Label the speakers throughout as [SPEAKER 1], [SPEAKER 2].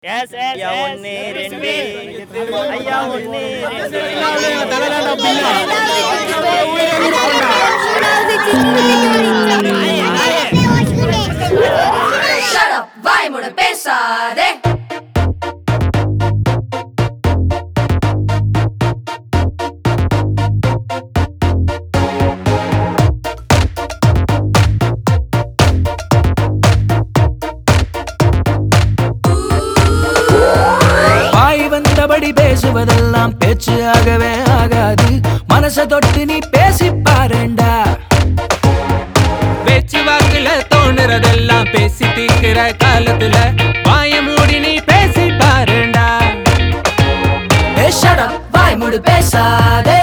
[SPEAKER 1] S ஐயா ஒன்று ரெண்டு ஐயா ஒன்று
[SPEAKER 2] Shut up, வாய் மூட பேசாதே
[SPEAKER 3] வாய் வந்தபடி பேசுவதெல்லாம் பேச்சு ஆகவே ஆகாது மனச தொட்டு நீ பேசி பாருண்டா
[SPEAKER 4] பேச்சு வாக்குல தோணுறதெல்லாம் பேசி தீர்க்கிற காலத்துல வாய மூடி நீ பேசி பாருண்டா
[SPEAKER 3] ஏ ஷட் அப் வாய் மூடு பேசாதே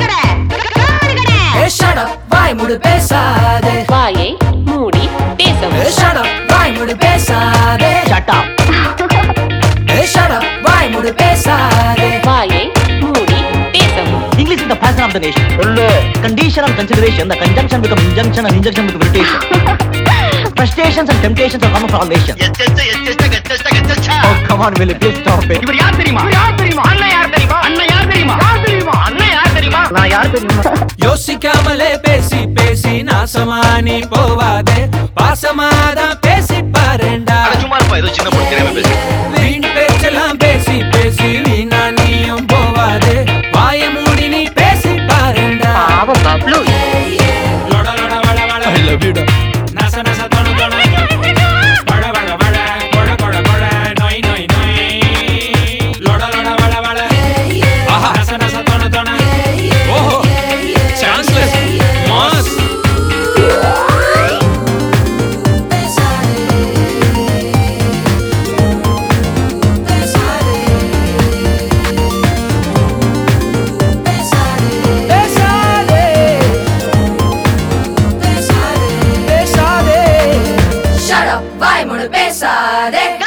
[SPEAKER 3] ஏ ஷட் அப் வாய் மூடு பேசாதே
[SPEAKER 5] வாயை மூடி பேசவும்
[SPEAKER 3] ஏ ஷட் அப் வாய் மூடு பேசாதே ஷட் அப் ஏ ஷட் அப் வாய் மூடு பேசாதே
[SPEAKER 5] வாயை மூடி பேசவும்
[SPEAKER 6] English is the passion of the nation. Condition and consideration, the conjunction become injunction and injunction become irritation. Frustrations and temptations are common for all nations. Oh, come on, Willie, please stop it. இவர் யார் தெரியுமா யார் தெரியுமா அண்ணன் யார் தெரியுமா அண்ணன் யார் தெரியுமா யார் தெரியுமா அண்ணன் யார் தெரியுமா நான் யார் தெரியுமா
[SPEAKER 3] யோசிக்காமலே பேசி பேசி நாசமா நீ போவாதே பாசமாதான் பேசி பாருண்டா
[SPEAKER 7] சும்மா இருப்பா ஏதோ சின்ன பொண்ணு தெரியாம பேசு
[SPEAKER 3] வீண் பேச்செல்லாம் பேசி பேசி வீணா நீயும் போவாதே வாய மூடி நீ பேசி பாருண்டா லொட லொட வள வள
[SPEAKER 4] I love you, da.
[SPEAKER 3] நச நச தொணு தொணு வள வள வள கொழ கொழ கொழ நொய் நொய் நொய் லொட லொட வள வள ஆஹா நச நச தொணு தொணு
[SPEAKER 4] ஓஹோ சான்ஸ்லெஸ் மாஸ்
[SPEAKER 3] பேசாதே பேசாதே
[SPEAKER 2] Shut up, வாய் மூட பேசாதே